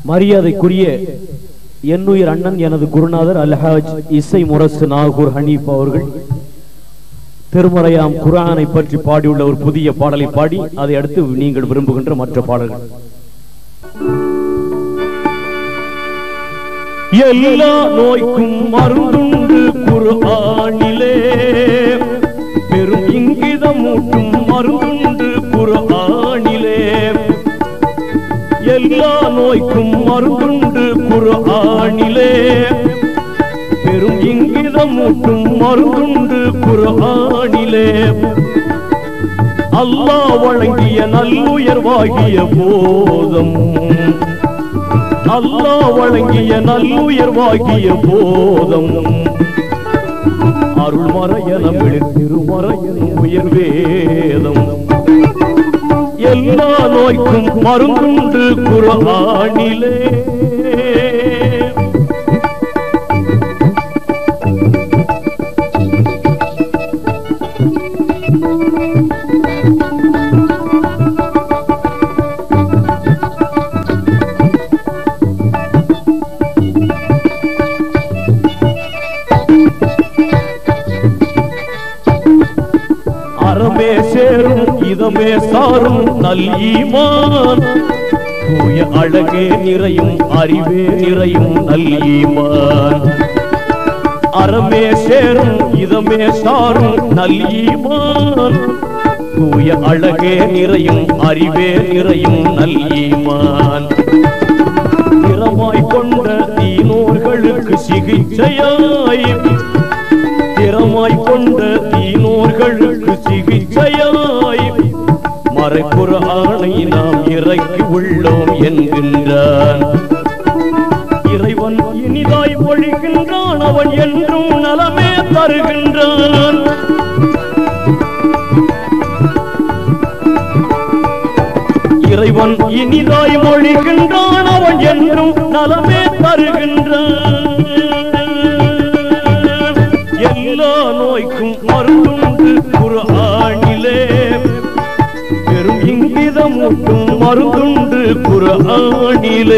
மரியாதைக்குரிய என்னுயிர் அண்ணன் எனது குருநாதர் அல்ஹாஜ் இசை முரசு நாகூர் ஹனீப் அவர்கள் திருமறையாம் குர்ஆனை பற்றி பாடியுள்ள ஒரு புதிய பாடலை பாடி அதை அடுத்து நீங்கள் விரும்புகின்ற மற்ற பாடல்கள் எல்லா நோய்க்கும் மருந்துண்டு குர்ஆனிலே பெரும் இங்கிதமூட்டும் மருந்துண்டு குர்ஆனிலே எல்லா நோய்க்கும் மருந்துண்டு குர்ஆனிலே பெரும் இங்கிதமூட்டும் மருந்துண்டு குர்ஆனிலே அல்லாஹ் வழங்கிய நல்லுயர்வாகிய போதம் அல்லாஹ் வழங்கிய நல்லுயர்வாகிய போதம் அருள்மறையனமிழ் திருமறையன் உயர்வேதம் எல்லா நோய்க்கும் மருந்துண்டு குர்ஆனிலே அறமே சேரும் இதமே சாரும் நல் ஈமான் தூய அழகே நிறையும் அறிவே நிறையும் நல் ஈமான் அறமே சேரும் இதமே சாரும் நல் ஈமான் தூய அழகே நிறையும் அறிவே நிறையும் நல் ஈமான் திறமாய் கொண்ட தீனோர்களுக்கு சிகிச்சையாய் திறமாய் கொண்ட தீனோர்களுக்கு சிகிச்சையாய் மறைப்புற ஆணை நாம் இறக்கி உள்ளோம் என்கின்றான் இறைவன் இனிதாய் ஒழிகின்றான் அவன் என்றும் நலமே தருகின்றான் இறைவன் இனிதாய் மொழிகின்றான் அவன் என்றும் நலமே தருகின்றான் எல்லா நோய்க்கும் மருந்துண்டு குர்ஆனிலே பெரும் இங்கிதமூட்டும் மருந்துண்டு குர்ஆனிலே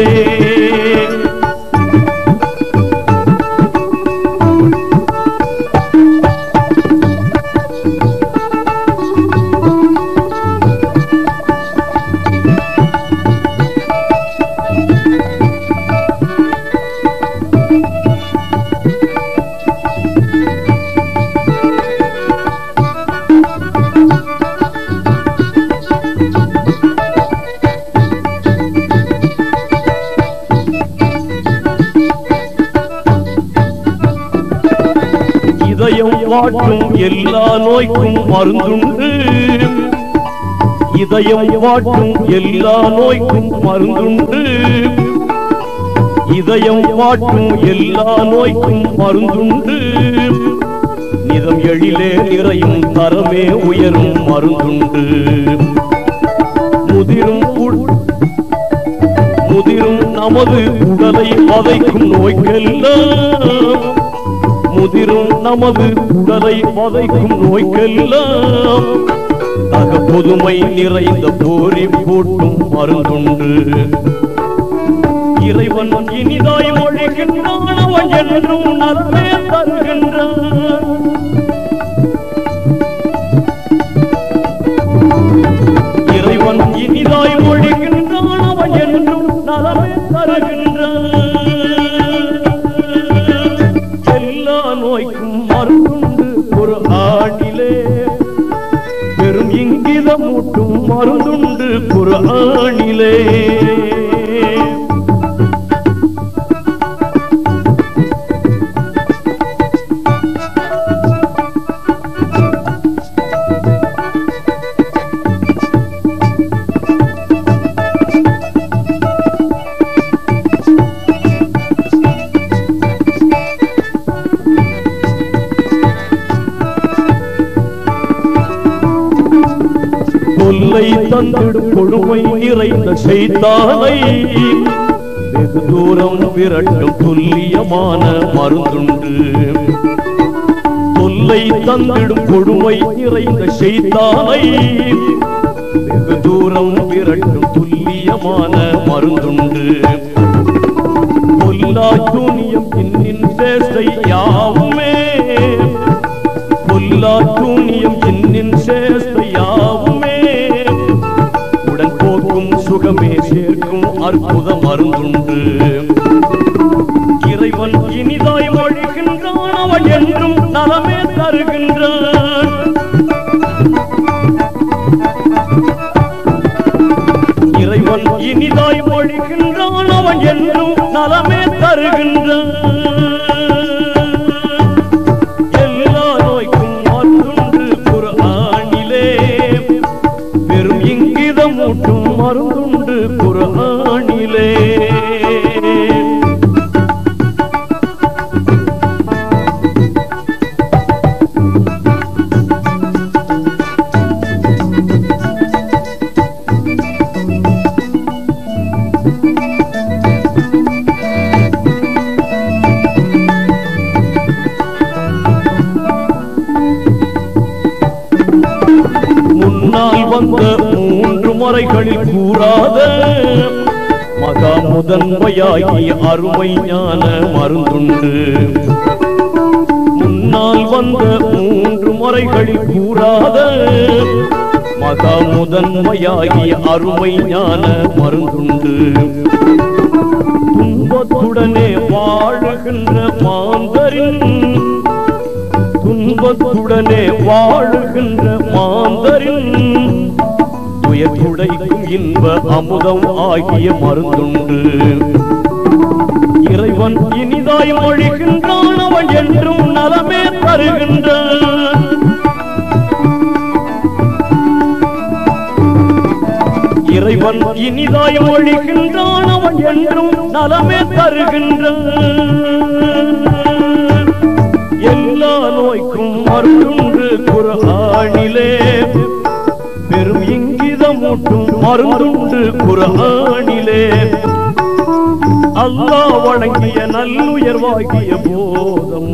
இதயம் வாட்டும் எல்லா நோய்க்கும் மருந்துண்டு இதயம் வாட்டும் எல்லா நோய்க்கும் மருந்துண்டு இதயம் வாட்டும் எல்லா நோய்க்கும் மருந்துண்டு நிதம் எழிலே நிறையும் தரமே உயரும் மருந்துண்டு முதிரும் உட்- முதிரும் நமது உடலை வதைக்கும் நோய்க்கெல்லாம் முதிரும் நமது உடலை வதைக்கும் நோய்க்கெல்லாம் தக புதுமை நிறைந்த போரி போட்டும் மருந்துண்டு இறைவன் இனிதாய் மொழிகின்றான் அவன் என்றும் நலமே தருகின்றான் இறைவன் இனிதாய் மொழிகின்றான் அவன் என்றும் நலமே தருகின்றான் எல்லா நோய்க்கும் மருந்துண்டு ஒரு ஆணிலே பெரும் இங்கிதமூட்டும் மருந்துண்டு ஒரு ஆணிலே தொல்லை தந்திடும் கொடுமை நிறைந்த செய்தானை வெகு தூரம் விரட்டும் துல்லியமான மருந்துண்டு தொல்லை தந்திடும் கொடுமை நிறைந்த செய்தானை வெகு தூரம் விரட்டும் துல்லியமான மருந்துண்டு பொல்லா தூணியம் இன்னின் சேசை யாவுமே பொல்லா தூணியம் இன்னின் சேசை யாவுமே உடன் போக்கும் சுகமே சேர்க்கும் அற்புத மருந்துண்டு இறைவன் இனிதாய் மொழிகின்றான் அவன் என்றும் நலமே தருகின்றான் இறைவன் இனிதாய் மொழிகின்றான் அவன் என்றும் நலமே தருகின்றான் எல்லா நோய்க்கும் மருந்துண்டு குர்ஆனிலே பெரும் இங்கிதம் ஊட்டும் மருந்துண்டு குர்ஆனிலே முன்னால் வந்த மூன்று முறைகளில் கூறாத மகா முதன்மையாகிய அருமை ஞான மருந்துண்டு முன்னால் வந்த மூன்று முறைகளில் கூறாத மகா முதன்மையாகிய அருமை ஞான மருந்துண்டு துன்பத்துடனே வாழுகின்ற மாந்தரின் துன்பத்துடனே வாழுகின்ற மாந்தரின் துயர் துடைக்கும் இன்ப அமுதம் ஆகிய மருந்துண்டு இறைவன் இனிதாய் மொழிகின்றான் அவன் என்றும் நலமே தருகின்றான் இறைவன் இனிதாய் மொழிகின்றான் அவன் என்றும் நலமே தருகின்றான் எல்லா நோய்க்கும் மருந்துண்டு குரானிலே பெரும் இங்கிதம் ஊட்டும் மருந்துண்டு குரானிலே அல்லாஹ் வழங்கிய நல்லுயர்வாகிய போதம்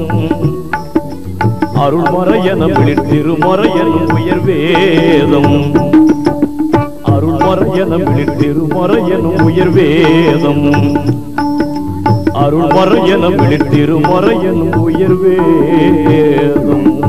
அருள்மறையன திருமறையன் உயர் வேதம் அருள்மறையன திருமறையன் உயர் வேதம் அருள்மறையன திருமறையன் உயர் வேதம்